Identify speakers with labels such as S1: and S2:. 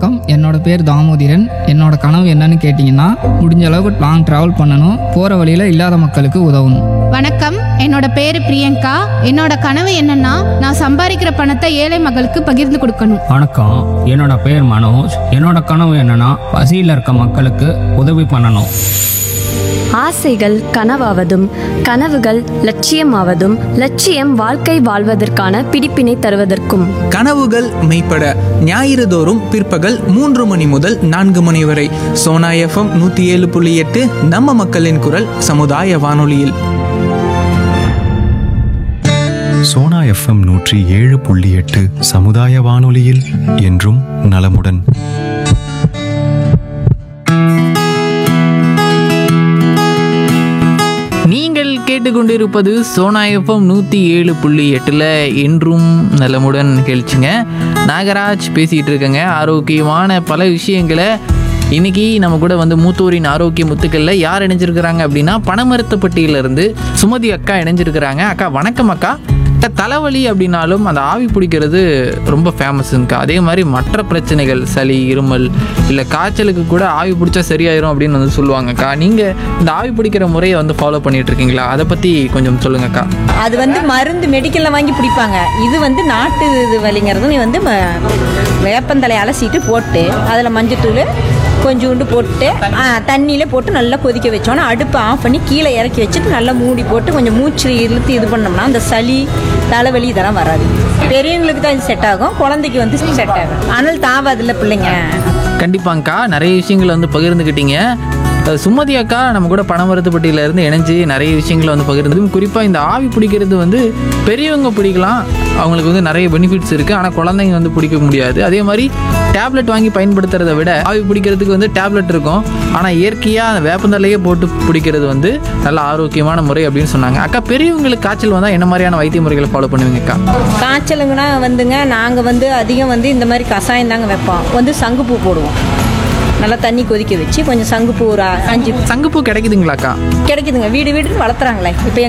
S1: வணக்கம் என்னோட பேர் தாமோதிரன் என்னோட கனவு என்னன்னு கேட்டிங்கன்னா முடிஞ்ச அளவுக்கு லாங் ட்ராவல் பண்ணணும் போகிற வழியில் இல்லாத மக்களுக்கு உதவணும்
S2: வணக்கம் என்னோட பேரு பிரியங்கா என்னோட கனவு என்னன்னா நான் சம்பாதிக்கிற பணத்தை ஏழை மக்களுக்கு பகிர்ந்து கொடுக்கணும்
S3: வணக்கம் என்னோட பேர் மனோஜ் என்னோட கனவு என்னன்னா பசியில் இருக்க மக்களுக்கு உதவி பண்ணணும்
S4: ஆசைகள் கனவாவதும் கனவுகள் லட்சியமாவதும் லட்சியம் வாழ்க்கை வாழ்வதற்கான பிடிப்பினை தருவதற்கும்
S5: கனவுகள் மெய்ப்பட ஞாயிறு தோறும் பிற்பகல் மூன்று மணி முதல் நான்கு மணி வரை சோனா எஃப்எம் நூற்றி ஏழு புள்ளி எட்டு நம்ம மக்களின் குரல் சமுதாய வானொலியில்
S6: சோனா எஃப்எம் நூற்றி ஏழு புள்ளி எட்டு சமுதாய வானொலியில் என்றும் நலமுடன்
S7: நீங்கள் கேட்டுக்கொண்டிருப்பது சோனா எஃப்எம் நூற்றி ஏழு புள்ளி எட்டில் என்றும் நலமுடன் நிகழ்ச்சிங்க நாகராஜ் பேசிகிட்டு இருக்கேங்க ஆரோக்கியமான பல விஷயங்களை இன்னைக்கு நம்ம கூட வந்து மூத்தூரின் ஆரோக்கிய முத்துக்களில் யார் இணைஞ்சிருக்கிறாங்க அப்படின்னா பனமரத்துப்பட்டியிலிருந்து சுமதி அக்கா இணைஞ்சிருக்கிறாங்க அக்கா வணக்கம் அக்கா அக்கா, தலைவலி அப்படின்னாலும் அந்த ஆவி பிடிக்கிறது ரொம்ப ஃபேமஸுங்கக்கா அதே மாதிரி மற்ற பிரச்சனைகள் சளி இருமல் இல்லை காய்ச்சலுக்கு கூட ஆவி பிடிச்சா சரியாயிரும் அப்படின்னு வந்து சொல்லுவாங்கக்கா நீங்கள் இந்த ஆவி பிடிக்கிற முறையை வந்து ஃபாலோ பண்ணிட்டு இருக்கீங்களா அதை பற்றி கொஞ்சம் சொல்லுங்கக்கா
S8: அது வந்து மருந்து மெடிக்கலில் வாங்கி பிடிப்பாங்க இது வந்து நாட்டு இது வலிங்கிறது நீ வந்து ம- வேப்பந்தலை அலசிட்டு போட்டு அதில் மஞ்சத்தூள் கொஞ்சோண்டு போட்டு தண்ணியில் போட்டு நல்லா கொதிக்க வச்சோன்னா அடுப்பை ஆஃப் பண்ணி கீழே இறக்கி வச்சுட்டு நல்லா மூடி போட்டு கொஞ்சம் மூச்சு இழுத்து இது பண்ணோம்னா அந்த சளி தலைவலி இதெல்லாம் வராது பெரியவங்களுக்கு தான் இது செட் ஆகும் குழந்தைக்கு வந்து செட் ஆகும் ஆனால் தாவாதில்ல பிள்ளைங்க
S7: கண்டிப்பாங்கக்கா நிறைய விஷயங்களை வந்து பகிர்ந்துக்கிட்டீங்க அஹ் சுமதி அக்கா நம்ம கூட பணமரத்துப்பட்டியில இருந்து இணைஞ்சு நிறைய விஷயங்களை வந்து பகிர்ந்து குறிப்பாக இந்த ஆவி பிடிக்கிறது வந்து பெரியவங்க பிடிக்கலாம் அவங்களுக்கு வந்து நிறைய பெனிஃபிட்ஸ் இருக்குது ஆனால் குழந்தைங்க வந்து பிடிக்க முடியாது அதே மாதிரி டேப்லெட் வாங்கி பயன்படுத்துறதை விட ஆவி பிடிக்கிறதுக்கு வந்து டேப்லெட் இருக்கும் ஆனால் இயற்கையாக அந்த வேப்பந்தலையே போட்டு பிடிக்கிறது வந்து நல்ல ஆரோக்கியமான முறை அப்படின்னு சொன்னாங்க அக்கா பெரியவங்களுக்கு காய்ச்சல் வந்தால் என்ன மாதிரியான வைத்திய முறைகளை ஃபாலோ பண்ணுவீங்க அக்கா
S8: காய்ச்சலுங்கன்னா வந்துங்க நாங்கள் வந்து அதிகம் வந்து இந்த மாதிரி கஷாயம் தாங்க வைப்போம் வந்து சங்குப்பூ போடுவோம் நல்லா தண்ணி கொதிக்க வச்சு கொஞ்சம் சங்குப்பூ ஒரு அஞ்சு
S7: சங்குப்பூ கிடைக்குதுங்களாக்கா
S8: கிடைக்குதுங்க வீடு வீடு வளர்த்துறாங்களே இப்போ